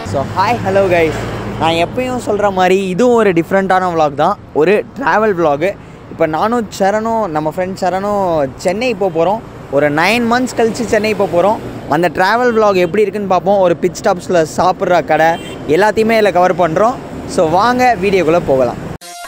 So hi hello guys நான் எப்பயும் சொல்கிற மாதிரி இதுவும் ஒரு டிஃப்ரெண்ட்டான vlog தான் ஒரு ட்ராவல் vlog இப்போ நானும் சரணும் நம்ம ஃப்ரெண்ட் சரணும் சென்னை போக போகிறோம் ஒரு நைன் மந்த்ஸ் கழித்து சென்னை போக போகிறோம் அந்த ட்ராவல் vlog எப்படி இருக்குன்னு பார்ப்போம் ஒரு பிட் ஸ்டாப்ஸில் சாப்பிட்ற கடை எல்லாத்தையுமே இதில் கவர் பண்ணுறோம் ஸோ வாங்க வீடியோக்குள்ளே போகலாம்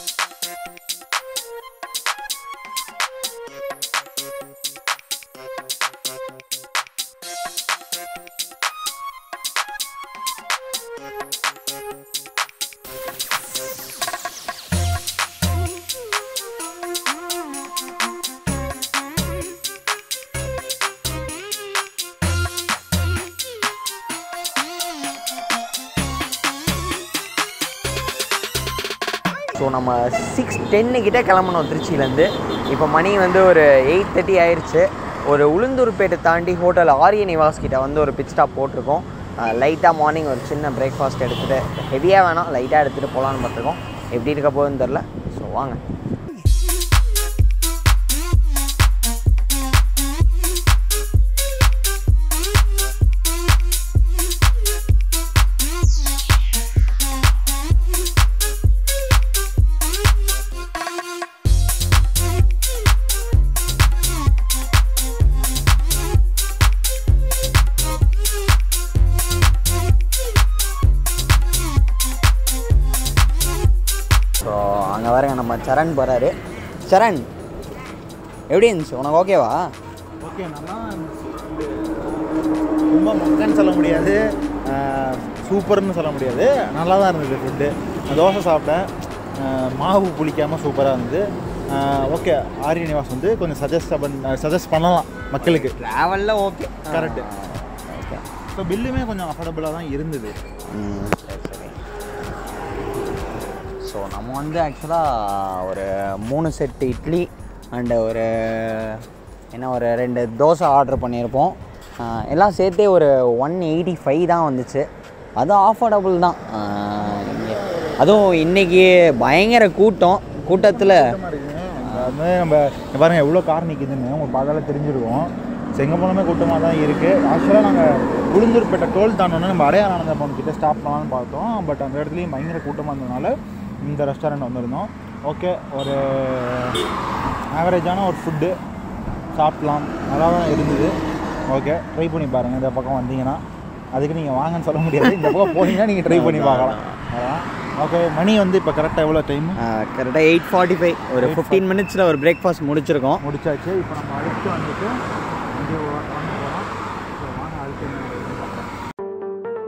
ஸோ நம்ம சிக்ஸ் டென்னு கிட்டே கிளம்பணும் திருச்சியிலேருந்து இப்போ மணி வந்து ஒரு எயிட் தேர்ட்டி ஆயிடுச்சு ஒரு உளுந்தூர்பேட்டை தாண்டி ஹோட்டல் ஆரிய நிவாஸ் கிட்ட வந்து ஒரு பிட் ஸ்டாப் போட்டிருக்கோம் லைட்டாக மார்னிங் ஒரு சின்ன பிரேக்ஃபாஸ்ட் எடுத்துகிட்டு ஹெவியாக வேணாம் லைட்டாக எடுத்துகிட்டு போகலான்னு பார்த்துருக்கோம் எப்படி இருக்க போகுதுன்னு தெரில ஸோ வாங்க ஸோ அங்கே பாருங்க நம்ம சரண் போகிறாரு சரண் எப்படி இருந்துச்சு உனக்கு ஓகேவா ஓகே நல்லா ரொம்ப மொக்கன்னு சொல்ல முடியாது ஆஹ் சூப்பர்னு சொல்ல முடியாது நல்லா தான் இருந்தது ஃபுட்டு தோசை சாப்பிட்டேன் ஆஹ் மாவு புளிக்காமல் சூப்பராக இருந்தது ஓகே ஆரிய நிவாஸ் வந்து கொஞ்சம் சஜஸ்ட் பண்ண சஜஸ்ட் பண்ணலாம் மக்களுக்கு ட்ராவலில் ஓகே Correct. ஓகே ஸோ பில்லுமே கொஞ்சம் அஃபோர்டபுளாக தான் இருந்தது ம், சரி சரி ஸோ நம்ம வந்து ஆக்சுவலாக ஒரு மூணு செட் இட்லி அண்டு ஒரு என்ன ஒரு ரெண்டு தோசை ஆர்டர் பண்ணியிருப்போம் ஆஹ் எல்லாம் சேர்த்தே ஒரு ஒன் எயிட்டி ஃபைவ் தான் வந்துச்சு அதுவும் ஆஃபோர்டபுள் தான் ஆஹ் இங்க. அதுவும் இன்றைக்கி பயங்கர கூட்டம் கூட்டத்தில் அது நம்ம இங்க பாருங்க எவ்வளோ கார் நிற்கிதுன்னு உங்களுக்கு பார்த்தாலே தெரிஞ்சிருக்கும் ஸோ எங்கே போனாலுமே கூட்டமாக தான் இருக்குது ஆக்சுவலாக நாங்கள் உளுந்தூர்பேட்டை டோல் தாண்டோன்னே நம்ம அடையாள ஆனந்தபவன் கிட்ட ஸ்டாப் பண்ணலாம்னு பார்த்தோம் பட் அந்த இடத்துலையும் பயங்கர கூட்டமாக இருந்ததுனால இந்த ரெஸ்டாரண்ட் வந்திருந்தோம் ஓகே ஒரு ஆவரேஜான ஒரு ஃபுட்டு சாப்பிட்லாம் நல்லா தான் இருந்தது ஓகே ட்ரை பண்ணி பாருங்கள் இந்த பக்கம் வந்தீங்கன்னா அதுக்கு நீங்கள் வாங்கன்னு சொல்ல முடியாது இந்த பக்கம் போனீங்கன்னா நீங்கள் ட்ரை பண்ணி பார்க்கலாம் அதான் ஓகே மணி வந்து இப்போ கரெக்டாக எவ்வளோ டைம் கரெக்டாக எயிட் ஃபார்ட்டி ஃபைவ் ஒரு ஃபிஃப்டீன் மினிட்ஸில் ஒரு பிரேக்ஃபாஸ்ட் முடிச்சிருக்கோம் முடிச்சாச்சு இப்போ நம்ம அடுத்து வந்துட்டு இங்கே வாங்க போகிறோம் ஸோ வாங்க அடுத்து என்ன நடக்குதுன்னு பார்க்கலாம்.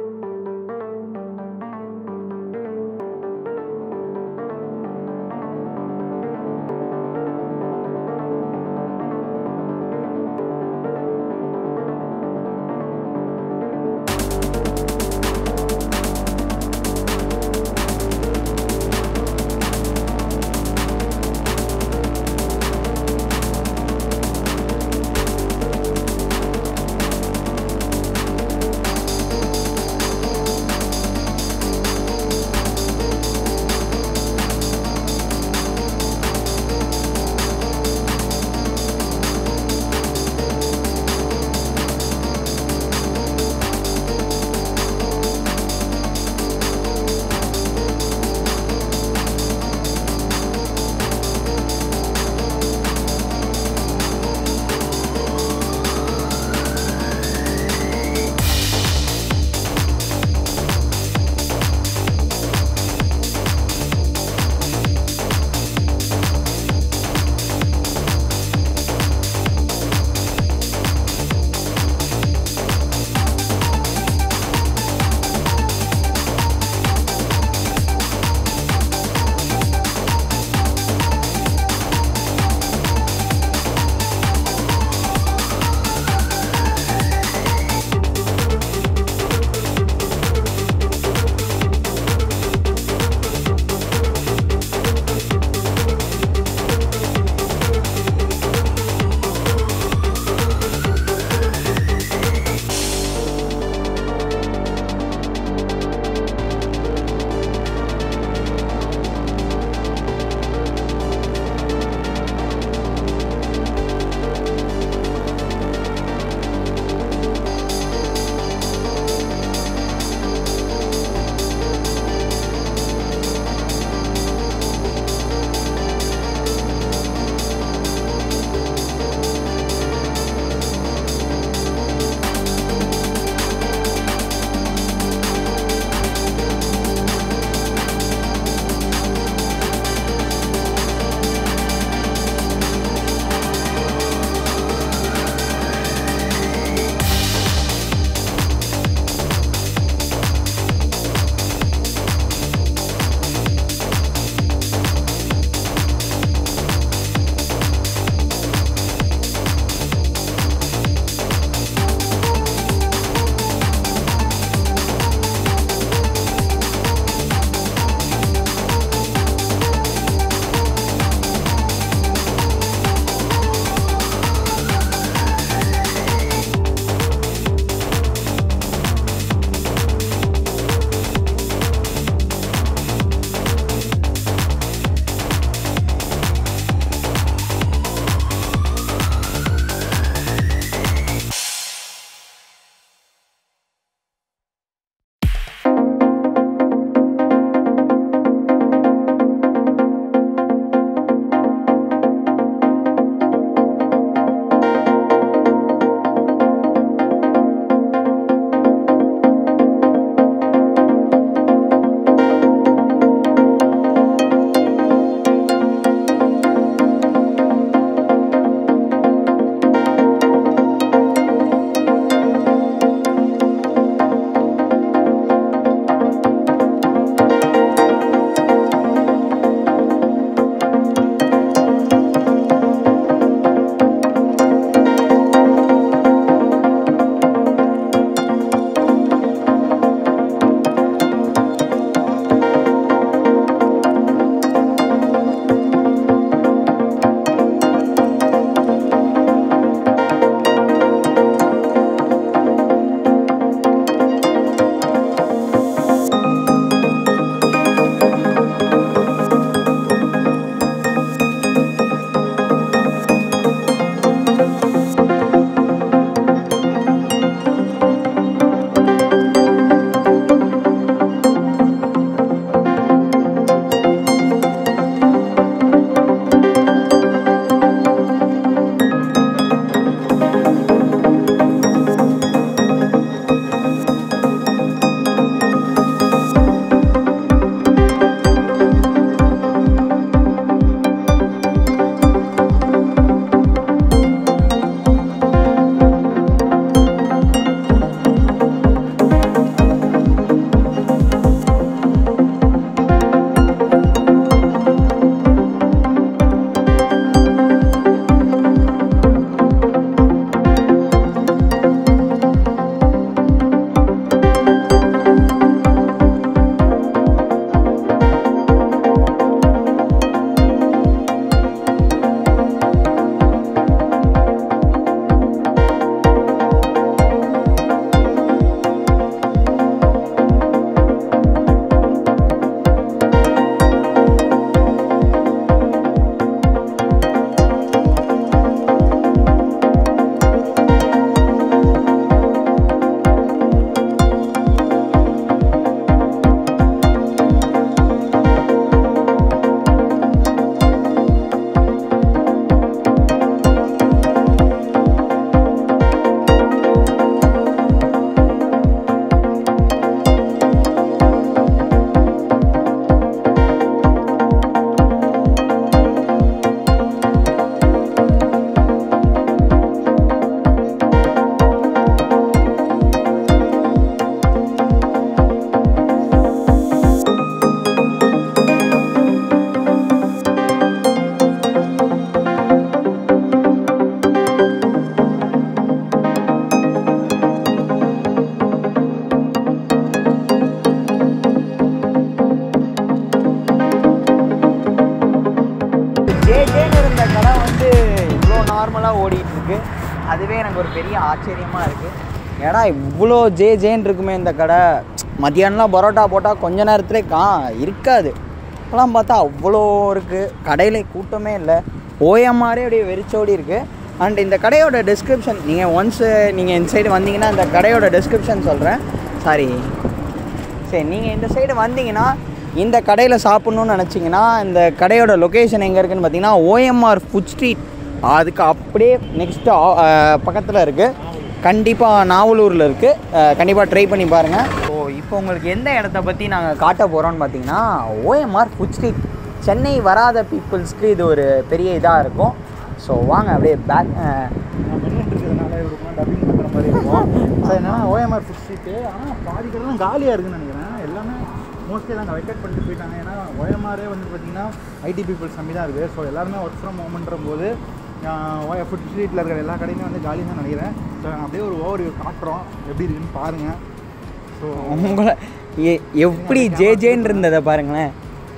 எனக்கு ஒரு பெரிய ஆச்சரியமாக இருக்குது ஏடா இவ்வளோ ஜே ஜேன்னு இருக்குமே இந்த கடை மத்தியானம்லாம் பரோட்டா போட்டால் கொஞ்ச நேரத்துலேயே கா இருக்காது இப்போலாம் பார்த்தா அவ்வளோ இருக்குது கடையில் கூட்டமே இல்லை ஓஎம்ஆரே அப்படியே வெறிச்சோடி இருக்குது அண்ட் இந்த கடையோட டிஸ்கிரிப்ஷன் நீங்கள் ஒன்ஸ் நீங்கள் இந்த சைடு வந்தீங்கன்னா இந்த கடையோட டிஸ்கிரிப்ஷன் சொல்கிறேன் சாரி சரி நீங்கள் இந்த சைடு வந்தீங்கன்னா இந்த கடையில் சாப்பிட்ணுன்னு நினச்சிங்கன்னா இந்த கடையோட லொக்கேஷன் எங்கே இருக்குன்னு பார்த்தீங்கன்னா ஓஎம்ஆர் ஃபுட் ஸ்ட்ரீட் அதுக்கு அப்படியே நெக்ஸ்ட்டு பக்கத்தில் இருக்குது கண்டிப்பாக நாவலூரில் இருக்குது கண்டிப்பாக ட்ரை பண்ணி பாருங்கள் ஸோ இப்போ உங்களுக்கு எந்த இடத்த பற்றி நாங்கள் காட்ட போகிறோம்னு பார்த்தீங்கன்னா ஓஎம்ஆர் ஃபுட் ஸ்ட்ரீட் சென்னை வராத பீப்புள்ஸ்க்கு இது ஒரு பெரிய இதாக இருக்கும் ஸோ வாங்க அப்படியே பேக் நான் நின்றுட்டு இருக்கிறதுனால இவருக்குலாம் டப்பிங் பண்ணுற மாதிரி இருக்கும் ஸோ என்னன்னா ஓஎம்ஆர் ஃபுட் ஸ்ட்ரீட்டு ஆனால் பாதி கடைலாம் காலியாக இருக்குன்னு நினைக்கிறேன் எல்லாமே மோஸ்ட்லி நாங்கள் வெக்கேட் பண்ணிட்டு போயிட்டாங்க ஏன்னா ஓஎம்ஆரே வந்து பார்த்தீங்கன்னா ஐடி பீப்புள்ஸ் நம்பி தான் இருக்குது ஸோ எல்லாருமே ஒர்க் ஃப்ரம் ஹோம்ன்ற போது ஓய ஃபுட் ஸ்ட்ரீட்டில் இருக்கிற எல்லா கடையுமே வந்து காலி தான் நினைக்கிறேன் ஸோ நாங்கள் அப்படியே ஒரு ஓவர் காட்டுறோம் எப்படி இருக்குன்னு பாருங்கள் ஸோ உங்களை எ- எப்படி ஜே ஜேன்னு இருந்ததை பாருங்களேன்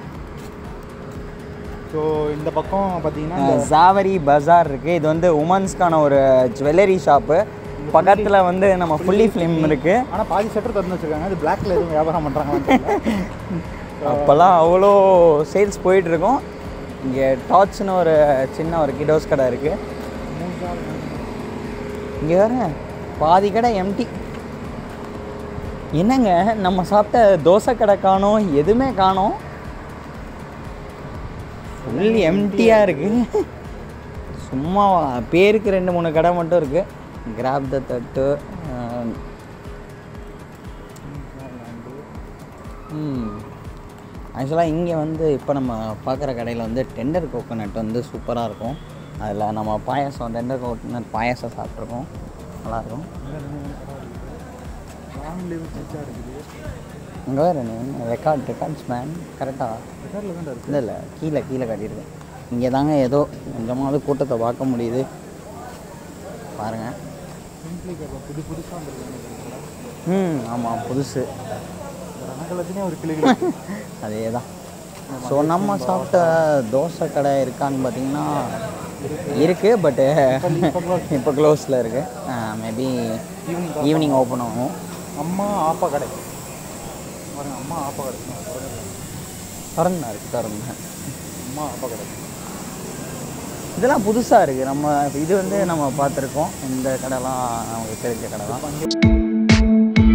ஸோ இந்த பக்கம் பார்த்தீங்கன்னா இந்த ஜாவரி பஜார் இருக்குது இது வந்து உமன்ஸ்க்கான ஒரு ஜுவல்லரி ஷாப்பு பக்கத்தில் வந்து நம்ம ஃபுல்லி ஃபிலிம் இருக்குது ஆனால் பாதி ஷட்டர் திறந்து வச்சிருக்காங்க அது பிளாக்ல எதுவும் வியாபாரம் பண்ணுறாங்களான்னு அப்போல்லாம் அவ்வளோ சேல்ஸ் போயிட்டுருக்கோம் இங்கே டாட்ஸ்னு ஒரு சின்ன ஒரு கிடோஸ் கடை இருக்குது இங்கே வேற பாதி கடை எம்டி என்னங்க நம்ம சாப்பிட்ட தோசை கடை காணோம் எதுவுமே காணோம் ஃபுல் எம்டியாக இருக்குது சும்மா பேருக்கு ரெண்டு மூணு கடை மட்டும் இருக்குது கிராப் த தட்டு ஆக்சுவலாக இங்கே வந்து இப்போ நம்ம பார்க்குற கடையில் வந்து டெண்டர் கோகோனட் வந்து சூப்பராக இருக்கும் அதில் நம்ம பாயாசம் டெண்டர் கோகோனட் பாயாசம் சாப்பிட்ருக்கோம் நல்லாயிருக்கும் லாங் லிவ் சிச்சா இருக்குது இங்கே வேறு ரெக்கார்ட் ரெக்கார்ட்ஸ் மேன் கரெக்டாக ரெக்கார்டில் தான் இருக்குது இல்லை இல்லை கீழே கீழே காட்டியிருக்கேன் இங்கே தாங்க ஏதோ கொஞ்சமாவது கூட்டத்தை பார்க்க முடியுது பாருங்கள் சிம்பிளி கேட்பா புது புதுசாக வந்துருக்கு ம் ஆமாம் புதுசு ரணகலத்தினே ஒரு கிளிகள் அதே தான் ஸோ நம்ம சாப்பிட்ட தோசை கடை இருக்கான்னு பார்த்தீங்கன்னா இருக்குது பட்டு இப்போ க்ளோஸில் இருக்குது மேபி ஈவினிங் ஈவினிங் ஓப்பன் ஆகும் அம்மா ஆப்பா கடை பாருங்க அம்மா ஆப்பா கடை திறந்தா இருக்குது திறந்த அம்மா ஆப்பா கடை இதெல்லாம் புதுசாக இருக்குது நம்ம இது வந்து நம்ம பார்த்துருக்கோம் இந்த கடைலாம் நமக்கு தெரிஞ்ச கடை தான்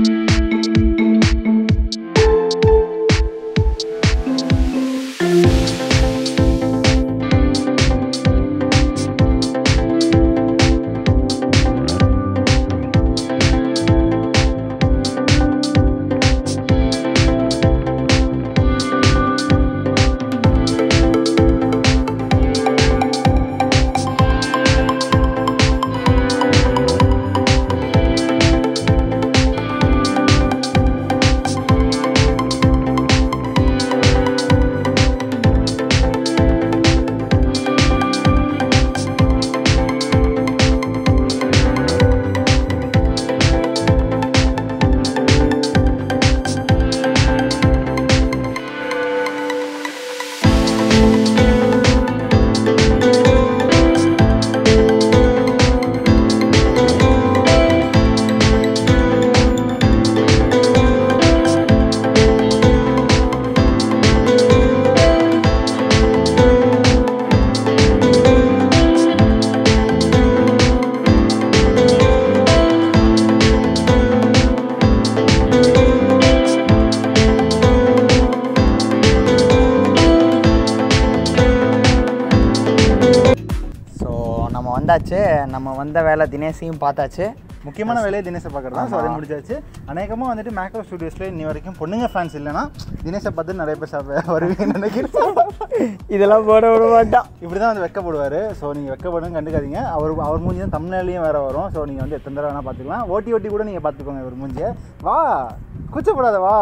ஸோ நம்ம வந்தாச்சு நம்ம வந்த வேலை தினேஷையும் பார்த்தாச்சு முக்கியமான வேலையை தினேஷை பார்க்குறது தான் ஸோ அதை முடிச்சாச்சு அநேகமாக வந்துட்டு மேக்ரோ ஸ்டுடியோஸில் இன்னி வரைக்கும் பொண்ணுங்க ஃபேன்ஸ் இல்லைன்னா தினேஷை பார்த்து நிறைய பேர் சாப்பிட வருவீங்கன்னு நினைக்கிறேன் இதெல்லாம் போட விட மாட்டான் இப்படி தான் வந்து வெக்கப்படுவார் ஸோ நீங்கள் வெக்கப்படுங்க கண்டுக்காதீங்க அவர் அவர் மூஞ்சி தான் தமிழ்நாட்டிலையும் வேறு வரும் ஸோ நீங்கள் வந்து எத்தனை தடவை வேணால் பார்த்துக்கலாம் ஓட்டி ஓட்டி கூட நீங்கள் பார்த்துக்கோங்க இவர் மூஞ்சியை வா கூச்சப்படாத வா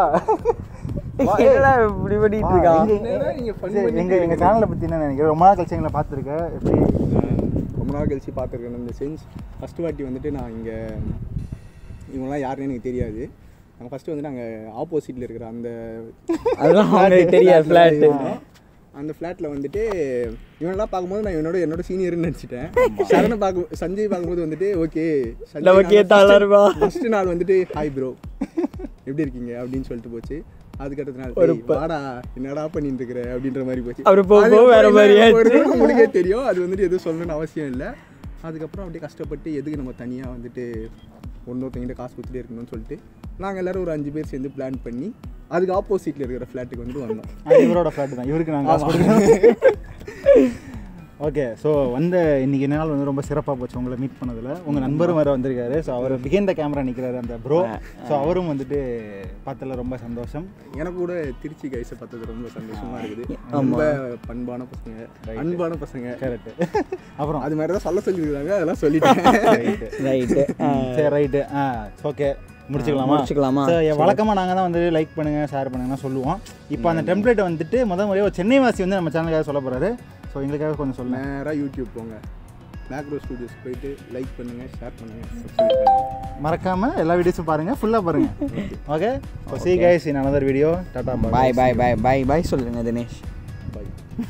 வா, ஏய். என்னடா இப்படி பண்ணிட்டு இருக்கான் எங்க எங்க எங்க சேனலை பத்தி என்ன நினைக்கிறேன் ரொம்ப நாள் கழிச்சு எங்களை பார்த்துருக்கேன் எப்படி ரொம்ப நாள் கழிச்சு பார்த்துருக்கேன் இந்த சென்ஸ் ஃபஸ்ட்டு வாட்டி வந்துட்டு நான் இங்கே இவங்களாம் யாருன்னு எனக்கு தெரியாது நாங்கள் ஃபஸ்ட்டு வந்து நாங்கள் ஆப்போசிட்டில் இருக்கிற அந்த அதெல்லாம் அவங்களுக்கு தெரியாது ஃப்ளாட்டு அந்த ஃப்ளாட்டில் வந்துட்டு இவனெல்லாம் பார்க்கும்போது நான் இவனோட என்னோட சீனியர்னு நினச்சிட்டேன் சரணை பார்க்கும் சஞ்சய் பார்க்கும்போது வந்துட்டு ஓகே நமக்கு ஏத்த ஆளா இருப்பா. ஃபஸ்ட்டு நாள் வந்துட்டு ஹாய் ப்ரோ எப்படி இருக்கீங்க அப்படின்னு சொல்லிட்டு போச்சு அதுக்கு அடுத்த நாள் "டேய், வாடா என்னடா பண்ணிட்டு இருக்கிற அப்படின்ற மாதிரி போச்சு அவரு போக அது போக வேற அப்புறம் மாதிரி என்ன, ஒரு ஆச்சு. நாள் உங்களுக்கே தெரியும் அது வந்துட்டு எதுவும் சொல்லணும்னு அவசியம் இல்லை அதுக்கப்புறம் அப்படியே கஷ்டப்பட்டு எதுக்கு நம்ம தனியாக வந்துட்டு ஒன்றொருத்தங்கிட்ட காசு கொடுத்துட்டே இருக்கணும்னு சொல்லிட்டு நாங்கள் எல்லாரும் ஒரு அஞ்சு பேர் சேர்ந்து பிளான் பண்ணி அதுக்கு ஆப்போசிட்டில் இருக்கிற ஃப்ளாட்டுக்கு வந்து வந்தோம் அது இவரோட ஃப்ளாட் தான் இவருக்கு நாங்கள் காசு கொடுக்கணும் ஓகே ஸோ வந்த இன்னைக்கு நாள் வந்து ரொம்ப சிறப்பாக போச்சு உங்களை மீட் பண்ணதில் உங்கள் நண்பரும் வேறு வந்திருக்காரு ஸோ அவர் பிகைன் த கேமரா நிற்கிறாரு அந்த ப்ரோ ஸோ அவரும் வந்துட்டு பார்த்ததுல ரொம்ப சந்தோஷம் எனக்கு கூட திருச்சி கைஸை பார்த்தது ரொம்ப சந்தோஷமா இருக்குது ரொம்ப பண்பான பசங்க அன்பான பசங்க கரெக்ட் அப்புறம் அது மாதிரி தான் சொல்ல சொல்லியிருக்காங்க அதெல்லாம் சொல்லிட்டேன் ரைட்டு ரைட்டு சரி ரைட்டு ஆ ஓகே முடிச்சுக்கலாமா முடிச்சுக்கலாமா? சரி வழக்கமாக நாங்கள் தான் வந்து லைக் பண்ணுங்க ஷேர் பண்ணுங்கன்னா சொல்லுவோம் இப்போ அந்த டெம்ப்ளேட் வந்துட்டு முத முறையாக ஒரு சென்னை வாசி வந்து நம்ம சேனலுக்காக சொல்ல போகிறாரு ஸோ எங்களுக்காக கொஞ்சம் சொல்லுங்க நேராக யூடியூப் போங்க மேக்ரோ ஸ்டூடியோஸ் போயிட்டு லைக் பண்ணுங்க ஷேர் பண்ணுங்க சப்ஸ்கிரைப் பண்ணுங்க மறக்காம எல்லா வீடியோஸும் பாருங்க ஃபுல்லாக பாருங்க okay so see guys in another video tata bye bye bye bye bye சொல்லுங்க தினேஷ் பை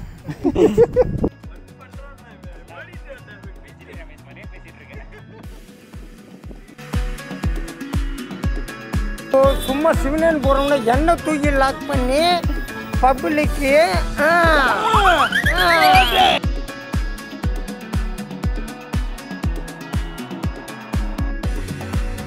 இப்போ சும்மா சிவனன் போகிறவங்க எண்ணெய் தூக்கி லாக் பண்ணி பப்ளிக்கு